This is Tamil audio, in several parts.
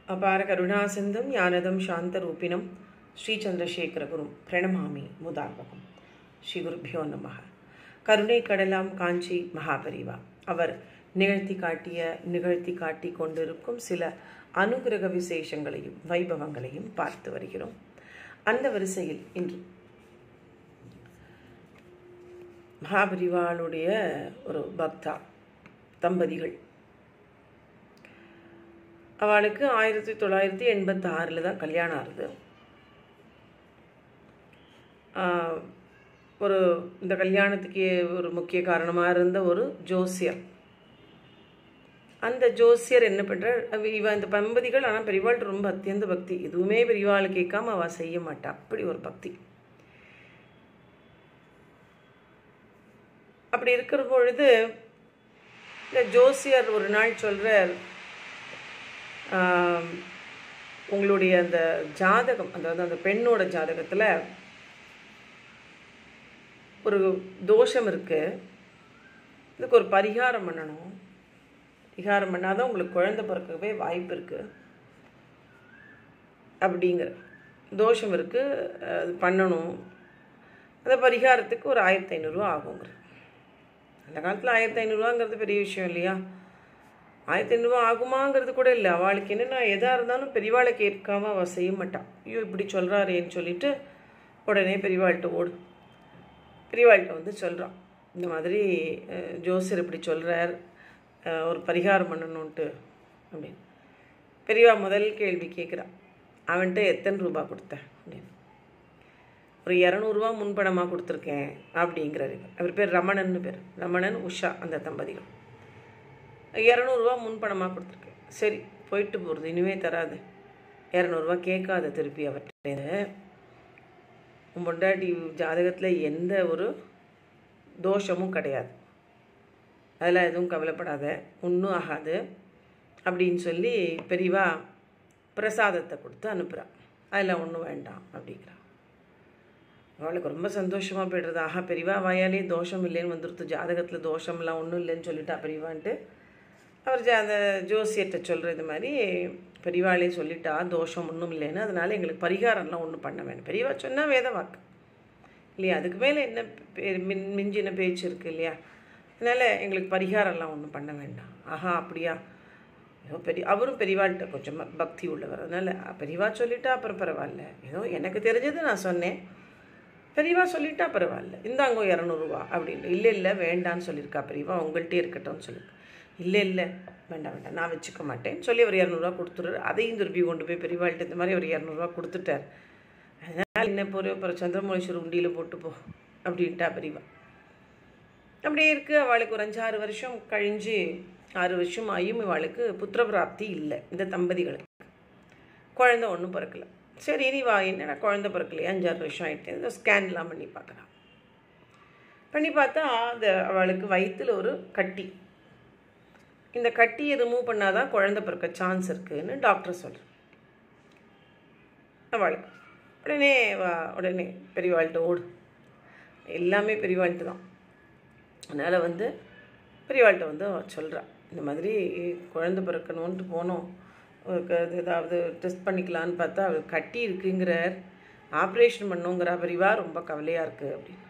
அபார கருணாசிந்தும் ஞானதம் சாந்தரூபிணம் ஸ்ரீச்சந்திரசேகரகுரும் பிரணமாமி முதார்வகம் ஸ்ரீ குருபியோ நமக கருணை கடலாம் காஞ்சி மகாபரிவா அவர் நிகழ்த்தி காட்டிய நிகழ்த்தி காட்டி கொண்டிருக்கும் சில அனுகிரக விசேஷங்களையும் வைபவங்களையும் பார்த்து வருகிறோம் அந்த வரிசையில் இன்று மகாபரிவாளுடைய ஒரு பக்தா தம்பதிகள் அவளுக்கு ஆயிரத்தி தொள்ளாயிரத்தி எண்பத்தி ஆறில் தான் கல்யாணம் ஆகுது ஆஹ் ஒரு இந்த கல்யாணத்துக்கு ஒரு முக்கிய காரணமாக இருந்த ஒரு ஜோசியர் அந்த ஜோசியர் என்ன பண்ணுறார் இவ இந்த தம்பதிகள் ஆனால் பெரியவாள்கிட்ட ரொம்ப அத்தியந்த பக்தி எதுவுமே பெரியவாள் கேட்காம அவள் செய்ய மாட்டா அப்படி ஒரு பக்தி அப்படி இருக்கிற பொழுது இந்த ஜோசியர் ஒரு நாள் சொல்கிறார் உங்களுடைய அந்த ஜாதகம் அதாவது அந்த பெண்ணோட ஜாதகத்தில் ஒரு தோஷம் இருக்குது இதுக்கு ஒரு பரிகாரம் பண்ணணும் பரிகாரம் பண்ணாதான் உங்களுக்கு குழந்தை பிறக்கவே வாய்ப்பு இருக்குது அப்படிங்கிற தோஷம் இருக்குது அது பண்ணணும் அந்த பரிகாரத்துக்கு ஒரு ஆயிரத்தி ஐநூறுரூவா ஆகுங்கிற அந்த காலத்தில் ஆயிரத்தி ஐநூறுரூவாங்கிறது பெரிய விஷயம் இல்லையா ஆயிரத்தி ஐநூறுரூவா ஆகுமாங்கிறது கூட இல்லை அவளுக்கு என்னென்னா எதாக இருந்தாலும் பெரியவாளை கேட்காம அவள் செய்ய மாட்டான் ஐயோ இப்படி சொல்கிறாரேன்னு சொல்லிட்டு உடனே பெரியவாள்கிட்ட ஓடு பெரியவாள்கிட்ட வந்து சொல்கிறான் இந்த மாதிரி ஜோசியர் இப்படி சொல்கிறார் ஒரு பரிகாரம் பண்ணணுன்ட்டு அப்படின்னு பெரியவா முதல் கேள்வி கேட்குறான் அவன்கிட்ட எத்தனை ரூபா கொடுத்த அப்படின்னு ஒரு இரநூறுவா முன்பணமாக கொடுத்துருக்கேன் அப்படிங்கிறாரு அவர் பேர் ரமணன்னு பேர் ரமணன் உஷா அந்த தம்பதிகள் இரநூறுவா முன்பணமாக கொடுத்துருக்கேன் சரி போயிட்டு போகிறது இனிமே தராது இரநூறுவா கேட்காத திருப்பி அவர்கிட்ட உன் பொண்டாட்டி ஜாதகத்தில் எந்த ஒரு தோஷமும் கிடையாது அதெல்லாம் எதுவும் கவலைப்படாத ஒன்றும் ஆகாது அப்படின்னு சொல்லி பெரியவா பிரசாதத்தை கொடுத்து அனுப்புகிறான் அதெல்லாம் ஒன்றும் வேண்டாம் அப்படிங்கிறான் அவளுக்கு ரொம்ப சந்தோஷமாக போய்டுறது ஆஹா பெரியவா வாயாலே தோஷம் இல்லைன்னு வந்துடுத்து ஜாதகத்தில் தோஷம்லாம் ஒன்றும் இல்லைன்னு சொல்லிட்டா பெரியவான்ட்டு அவர் அந்த ஜோசியர்கிட்ட சொல்கிற இது மாதிரி பெரியவாளே சொல்லிட்டா தோஷம் ஒன்றும் இல்லைன்னு அதனால் எங்களுக்கு பரிகாரம்லாம் ஒன்றும் பண்ண வேணும் பெரியவா சொன்னால் வேத வாக்கு இல்லையா அதுக்கு மேலே என்ன மின் மிஞ்சின பேச்சு இருக்குது இல்லையா அதனால் எங்களுக்கு பரிகாரம்லாம் ஒன்றும் பண்ண வேண்டாம் ஆஹா அப்படியா ஏதோ பெரிய அவரும் பெரியவாள்கிட்ட கொஞ்சம் பக்தி உள்ளவர் அதனால் பெரியவா சொல்லிட்டா அப்புறம் பரவாயில்ல ஏதோ எனக்கு தெரிஞ்சது நான் சொன்னேன் பெரியவா சொல்லிட்டா பரவாயில்ல இந்தாங்கோ இரநூறுவா அப்படின்ட்டு இல்லை இல்லை வேண்டான்னு சொல்லியிருக்கா பெரியவா உங்கள்கிட்டே இருக்கட்டும்னு சொல்லியிருக்கா இல்லை இல்லை வேண்டாம் வேண்டாம் நான் வச்சுக்க மாட்டேன்னு சொல்லி ஒரு இரநூறுவா கொடுத்துரு அதையும் திருப்பி கொண்டு போய் பெரியவாள்கிட்ட இந்த மாதிரி ஒரு இரநூறுவா கொடுத்துட்டார் அதனால் என்ன போகிற அப்புறம் சந்திரமோளீஸ்வரர் உண்டியில் போட்டு போ அப்படின்ட்டா பெரியவா அப்படியே இருக்குது அவளுக்கு ஒரு அஞ்சாறு வருஷம் கழிஞ்சு ஆறு வருஷம் ஆயும் இவளுக்கு புத்திரபிராப்தி இல்லை இந்த தம்பதிகளுக்கு குழந்த ஒன்றும் பிறக்கல சரி இனி வா என்னடா குழந்த பிறக்கலையே அஞ்சாறு வருஷம் ஆகிட்டு இந்த ஸ்கேன்லாம் பண்ணி பார்க்குறான் பண்ணி பார்த்தா அந்த அவளுக்கு வயிற்றில் ஒரு கட்டி இந்த கட்டியை ரிமூவ் பண்ணால் தான் குழந்த பிறக்க சான்ஸ் இருக்குதுன்னு டாக்டர் சொல்கிறேன் அவளுக்கு உடனே வா உடனே பெரியவாள்கிட்ட ஓடு எல்லாமே பெரியவாள்கிட்ட தான் அதனால் வந்து பெரியவாள்கிட்ட வந்து சொல்கிறான் இந்த மாதிரி குழந்த பிறக்கணுன்ட்டு போனோம் ஏதாவது டெஸ்ட் பண்ணிக்கலான்னு பார்த்தா அவள் கட்டி இருக்குங்கிறார் ஆப்ரேஷன் பண்ணுங்கிற பெரியவா ரொம்ப கவலையாக இருக்குது அப்படின்னு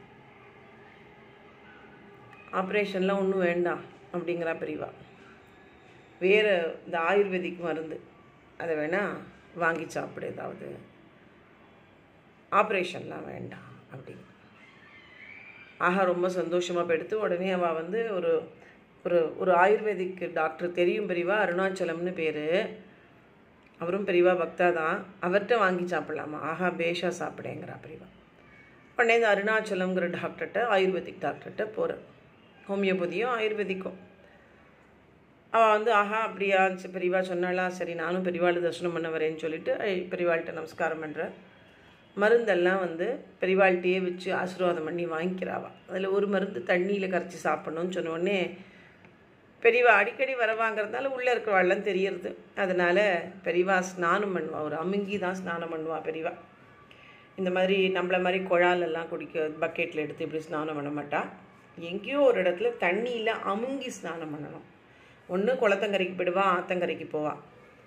ஆப்ரேஷன்லாம் ஒன்றும் வேண்டாம் அப்படிங்கிறா பெரியவா வேறு இந்த ஆயுர்வேதிக் மருந்து அதை வேணால் வாங்கி சாப்பிடு ஏதாவது ஆப்ரேஷன்லாம் வேண்டாம் அப்படின்னு ஆஹா ரொம்ப சந்தோஷமாக எடுத்து உடனே அவள் வந்து ஒரு ஒரு ஒரு ஆயுர்வேதிக் டாக்டர் தெரியும் பெரியவா அருணாச்சலம்னு பேர் அவரும் பெரியவா பக்தா தான் அவர்கிட்ட வாங்கி சாப்பிட்லாமா ஆஹா பேஷா சாப்பிடேங்கிறா பெரியவா உடனே இந்த அருணாச்சலம்ங்கிற டாக்டர்கிட்ட ஆயுர்வேதிக் டாக்டர்கிட்ட போகிறேன் ஹோமியோபதியும் ஆயுர்வேதிக்கும் அவள் வந்து ஆஹா அப்படியா பெரியவா சொன்னாலா சரி நானும் பெரியவாள் தரிசனம் பண்ண வரேன்னு சொல்லிட்டு பெரியவாள்கிட்ட நமஸ்காரம் பண்ணுறேன் மருந்தெல்லாம் வந்து பெரியவாள்கிட்டயே வச்சு ஆசீர்வாதம் பண்ணி வாங்கிக்கிறாவா அதில் ஒரு மருந்து தண்ணியில் கரைச்சி சாப்பிட்ணுன்னு சொன்னோடனே பெரியவா அடிக்கடி வர வாங்குறதுனால உள்ளே இருக்கிறவாள்லாம் தெரியறது அதனால் பெரியவா ஸ்நானம் பண்ணுவா ஒரு அமுங்கி தான் ஸ்நானம் பண்ணுவா பெரியவா இந்த மாதிரி நம்மளை மாதிரி குழாலெல்லாம் குடிக்க பக்கெட்டில் எடுத்து இப்படி ஸ்நானம் பண்ண மாட்டா எங்கேயோ ஒரு இடத்துல தண்ணியில் அமுங்கி ஸ்நானம் பண்ணணும் ஒன்று குளத்தங்கரைக்கு போயிடுவா ஆத்தங்கரைக்கு போவா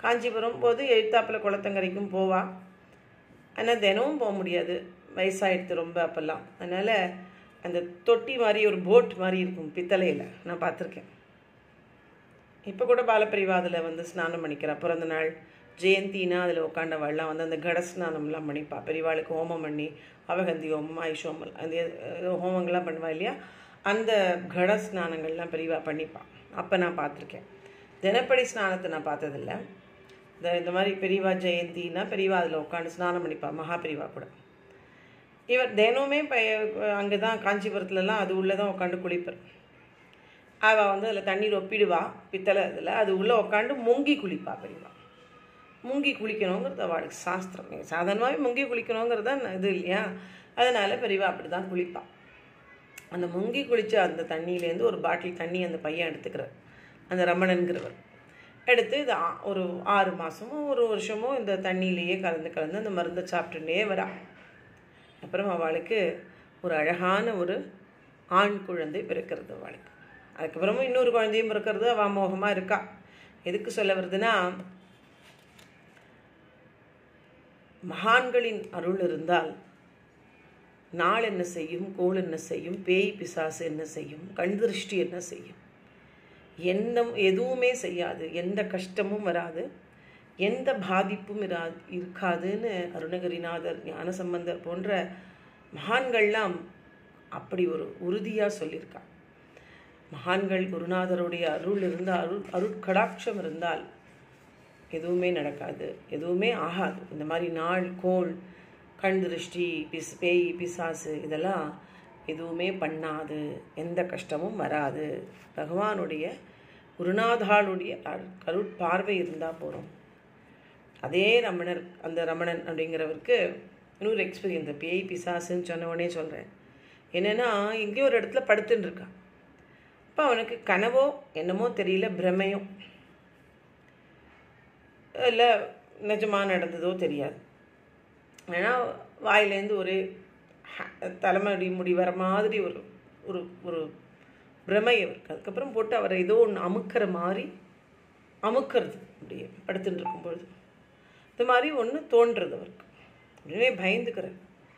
காஞ்சிபுரம் போது எழுத்தாப்பில் குளத்தங்கரைக்கும் போவா ஆனால் தினமும் போக முடியாது வயசாகிடுது ரொம்ப அப்போல்லாம் அதனால் அந்த தொட்டி மாதிரி ஒரு போட் மாதிரி இருக்கும் பித்தளையில் நான் பார்த்துருக்கேன் இப்போ கூட பாலப்பிரிவா அதில் வந்து ஸ்நானம் பண்ணிக்கிறா பிறந்த நாள் ஜெயந்தினா அதில் உட்காண்டவாள்லாம் வந்து அந்த கட ஸ்நானம்லாம் பண்ணிப்பா பெரியவாளுக்கு ஹோமம் பண்ணி அவகந்தி ஹோமம் ஆயுஷ் ஹோமம் அந்த ஏதோ ஹோமங்கள்லாம் பண்ணுவா இல்லையா அந்த கட ஸ்நானங்கள்லாம் பெரியவா பண்ணிப்பா அப்போ நான் பார்த்துருக்கேன் தினப்படி ஸ்நானத்தை நான் பார்த்ததில்ல இந்த இந்த மாதிரி பெரியவா ஜெயந்தினா பெரியவா அதில் உட்காந்து ஸ்நானம் பண்ணிப்பா மகா பெரியவா கூட இவர் தினமுமே இப்போ அங்கே தான் காஞ்சிபுரத்துலலாம் அது உள்ளே தான் உட்காந்து குளிப்பார் அவள் வந்து அதில் தண்ணீர் ஒப்பிடுவா பித்தளை இதில் அது உள்ளே உட்காந்து முங்கி குளிப்பா பெரியவா முங்கி குளிக்கணுங்கிறது அவளுக்கு சாஸ்திரம் நீங்கள் சாதாரணமாகவே முங்கி குளிக்கணுங்கிறது தான் இது இல்லையா அதனால் பெரியவா அப்படி தான் குளிப்பா அந்த முங்கி குளித்த அந்த தண்ணியிலேருந்து ஒரு பாட்டில் தண்ணி அந்த பையன் எடுத்துக்கிறார் அந்த ரமணன்கிறவர் எடுத்து இது ஆ- ஒரு ஆறு மாதமோ ஒரு வருஷமோ இந்த தண்ணியிலேயே கலந்து கலந்து அந்த மருந்தை சாப்பிட்டுட்டே வரா அப்புறம் அவளுக்கு ஒரு அழகான ஒரு ஆண் குழந்தை பிறக்கிறது அவளுக்கு அதுக்கப்புறமும் இன்னொரு குழந்தையும் பிறக்கிறது அவள் மோகமாக இருக்கா எதுக்கு சொல்ல வருதுன்னா மகான்களின் அருள் இருந்தால் நாள் என்ன செய்யும் கோள் என்ன செய்யும் பேய் பிசாசு என்ன செய்யும் கண் திருஷ்டி என்ன செய்யும் என்ன எதுவுமே செய்யாது எந்த கஷ்டமும் வராது எந்த பாதிப்பும் இரா இருக்காதுன்னு அருணகிரிநாதர் ஞானசம்பந்தர் போன்ற மகான்கள்லாம் அப்படி ஒரு உறுதியாக சொல்லியிருக்கா மகான்கள் குருநாதருடைய அருள் இருந்தால் அருள் அருட்கடாட்சம் இருந்தால் எதுவுமே நடக்காது எதுவுமே ஆகாது இந்த மாதிரி நாள் கோள் கண் திருஷ்டி பிஸ் பேய் பிசாசு இதெல்லாம் எதுவுமே பண்ணாது எந்த கஷ்டமும் வராது பகவானுடைய குருநாதாளுடைய அரு- அருட்பார்வை இருந்தால் போகிறோம் அதே ரமணர் அந்த ரமணன் அப்படிங்கிறவருக்கு இன்னொரு எக்ஸ்பீரியன்ஸ் இந்த பேய் பிசாசுன்னு சொன்ன உடனே சொல்கிறேன் என்னென்னா எங்கேயோ ஒரு இடத்துல படுத்துன்னு இருக்கான் அப்போ அவனுக்கு கனவோ என்னமோ தெரியல பிரமையும் இல்லை நிஜமாக நடந்ததோ தெரியாது ஏன்னா வாயிலேருந்து ஒரு ஹ- தலைமுடி முடி வர மாதிரி ஒரு ஒரு ஒரு பிரமை அவருக்கு அதுக்கப்புறம் போட்டு அவரை ஏதோ ஒன்று அமுக்கிற மாதிரி அமுக்கிறது அப்படியே படுத்துட்டு இருக்கும்பொழுது இது மாதிரி ஒன்று தோன்றுறது அவருக்கு உடனே பயந்துக்கிறார்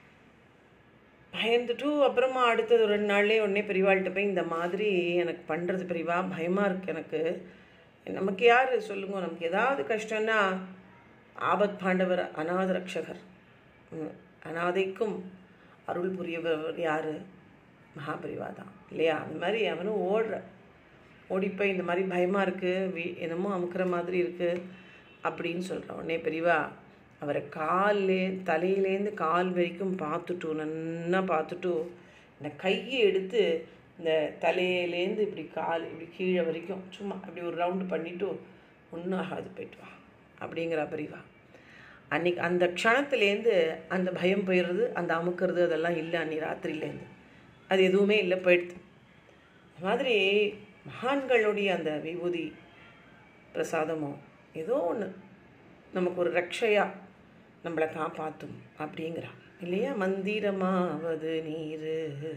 பயந்துட்டு அப்புறமா அடுத்தது ஒரு ரெண்டு நாள்லேயே உடனே பெரியவாள்கிட்ட போய் இந்த மாதிரி எனக்கு பண்ணுறது பெரியவா பயமாக இருக்கு எனக்கு நமக்கு யார் சொல்லுங்க நமக்கு ஏதாவது கஷ்டம்னா ஆபத் பாண்டவர் அநாத ரக்ஷகர் ம், அனாதைக்கும் அருள் புரியவர் யார் மகாபரிவா தான் இல்லையா அந்த மாதிரி அவனும் ஓடுற ஓடிப்போய் இந்த மாதிரி பயமாக இருக்குது வீ என்னமோ அமுக்கிற மாதிரி இருக்குது அப்படின்னு சொல்கிறான் உடனே பெரியவா அவரை கால்லே தலையிலேருந்து கால் வரைக்கும் பார்த்துட்டு நன்னா பார்த்துட்டு இந்த கையை எடுத்து இந்த தலையிலேருந்து இப்படி கால் இப்படி கீழே வரைக்கும் சும்மா அப்படி ஒரு ரவுண்டு பண்ணிவிட்டு ஒன்றும் ஆகாது போயிட்டு வா அப்படிங்கிற பெரியவா அன்னைக்கு அந்த க்ஷணத்துலேருந்து அந்த பயம் போயிடுறது அந்த அமுக்கிறது அதெல்லாம் இல்லை அன்னி ராத்திரியிலேருந்து அது எதுவுமே இல்லை போயிடுது அது மாதிரி மகான்களுடைய அந்த விபூதி பிரசாதமோ ஏதோ ஒன்று நமக்கு ஒரு ரக்ஷையா நம்மளை காப்பாற்றும் அப்படிங்கிறான் இல்லையா மந்திரமாவது நீர்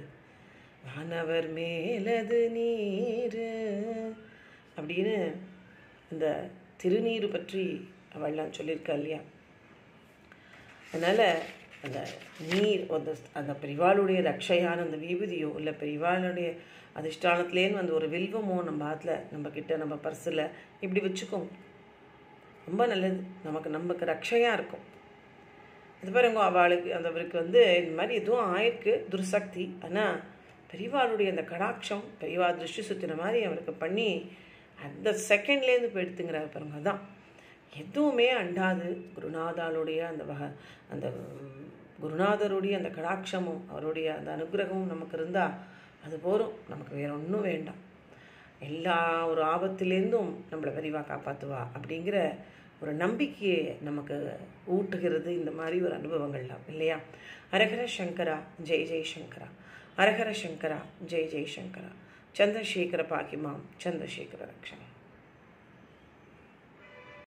வானவர் மேலது நீர் அப்படின்னு இந்த திருநீர் பற்றி அவள்லாம் சொல்லியிருக்கா இல்லையா அதனால் அந்த நீர் அந்த அந்த பெரிவாளுடைய ரக்ஷையான அந்த விபூதியோ இல்லை பெரிவாளுடைய அதிஷ்டானத்துலேன்னு வந்து ஒரு வில்வமோ நம்ம ஆத்தில் நம்ம கிட்ட நம்ம பர்ஸில் இப்படி வச்சுக்கோங்க ரொம்ப நல்லது நமக்கு நமக்கு ரக்ஷையாக இருக்கும் இது பாருங்க அவளுக்கு அந்த அவருக்கு வந்து இந்த மாதிரி எதுவும் ஆயிருக்கு துர்சக்தி ஆனால் பெரியவாளுடைய அந்த கடாட்சம் பெரியவா திருஷ்டி சுத்தின மாதிரி அவருக்கு பண்ணி அந்த செகண்ட்லேருந்து போயிடுத்துங்கிறார் பாருங்க அதான் எதுவுமே அண்டாது குருநாதாளுடைய அந்த வக அந்த உம், குருநாதருடைய அந்த கடாட்சமும் அவருடைய அந்த அனுகிரகமும் நமக்கு இருந்தால் அது போதும் நமக்கு வேற ஒன்றும் வேண்டாம் எல்லா ஒரு ஆபத்திலேருந்தும் நம்மளை விரிவாக காப்பாற்றுவா அப்படிங்கிற ஒரு நம்பிக்கையை நமக்கு ஊட்டுகிறது இந்த மாதிரி ஒரு அனுபவங்கள்லாம் இல்லையா ஹரஹர சங்கரா ஜெய் ஜெய் சங்கரா ஹரஹர சங்கரா ஜெய் ஜெய் சங்கரா சந்திரசேகர பாக்கிமாம் சந்திரசேகர ரக்ஷன்